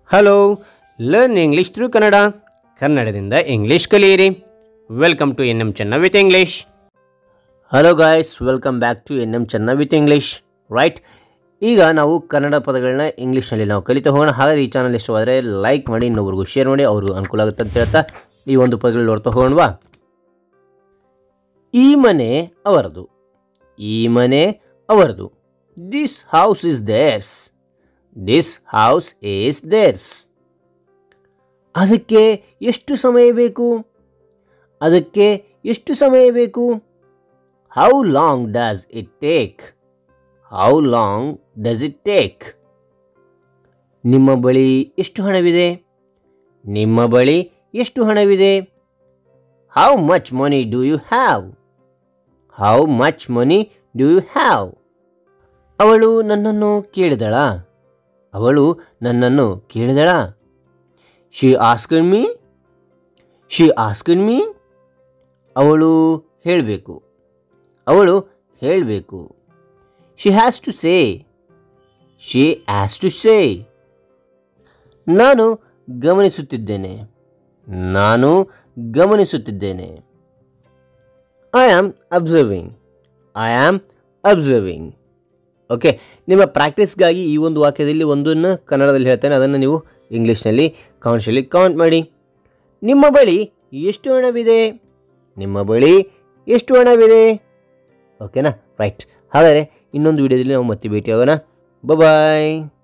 hello learn English through Kannada ಕನ್ನಡದಿಂದ English ಕಲಿಯಿರಿ welcome to N M Chenna with English hello guys welcome back to N M Chenna with English right ಈಗ ನಾವು ಕನ್ನಡ ಪದಗಳನ್ನ ಇಂಗ್ಲೀಷ್ನಲ್ಲಿ ನಾವು ಕಲಿತಾ ಹೋಗೋಣ ಹಾಗಾದ್ರೆ ಈ ಚಾನಲ್ ಇಷ್ಟವಾದರೆ ಲೈಕ್ ಮಾಡಿ ಇನ್ನೊಬ್ರಿಗೂ ಶೇರ್ ಮಾಡಿ ಅವ್ರಿಗೂ ಅನುಕೂಲ ಆಗುತ್ತೆ ಅಂತ ಹೇಳ್ತಾ ಈ ಒಂದು ಪದಗಳು ನೋಡ್ತಾ ಹೋಗೋಣವಾ ಈ ಮನೆ ಅವರದು ಈ ಮನೆ ಅವರದು this house is theirs this house is theirs ಅದಕ್ಕೆ ಎಷ್ಟು ಸಮಯ ಬೇಕು ಅದಕ್ಕೆ ಎಷ್ಟು ಸಮಯ ಬೇಕು how long does it take how long does it take ನಿಮ್ಮ ಬಳಿ ಎಷ್ಟು ಹಣವಿದೆ ನಿಮ್ಮ ಬಳಿ ಎಷ್ಟು ಹಣವಿದೆ how much money do you have how much money do you have ಅವಳು ನನ್ನನ್ನು ಕೇಳಿದಳ ಅವಳು ನನ್ನನ್ನು ಕೇಳಿದಳ she asked me she asked me ಅವಳು ಹೇಳಬೇಕು ಅವಳು ಹೇಳಬೇಕು she has to say she has to say ನಾನು ಗಮನಿಸುತ್ತಿದ್ದೇನೆ ನಾನು ಗಮನಿಸುತ್ತಿದ್ದೇನೆ I am observing I am observing okay ನಿಮ್ಮ ಪ್ರಾಕ್ಟೀಸ್ಗಾಗಿ ಈ ಒಂದು ವಾಕ್ಯದಲ್ಲಿ ಒಂದನ್ನು ಕನ್ನಡದಲ್ಲಿ ಹೇಳ್ತೇನೆ ಅದನ್ನು ನೀವು ಇಂಗ್ಲೀಷ್ನಲ್ಲಿ ಕೌನ್ಶಲ್ಲಿ ಕೌಂಟ್ ಮಾಡಿ ನಿಮ್ಮ ಬಳಿ ಎಷ್ಟು ಹಣವಿದೆ ನಿಮ್ಮ ಬಳಿ ಎಷ್ಟು ಹಣವಿದೆ ಓಕೆನಾ ರೈಟ್ ಹಾಗಾದರೆ ಇನ್ನೊಂದು ವಿಡಿಯೋದಲ್ಲಿ ನಾವು ಮತ್ತೆ ಭೇಟಿಯಾಗೋಣ ಬಾಯ್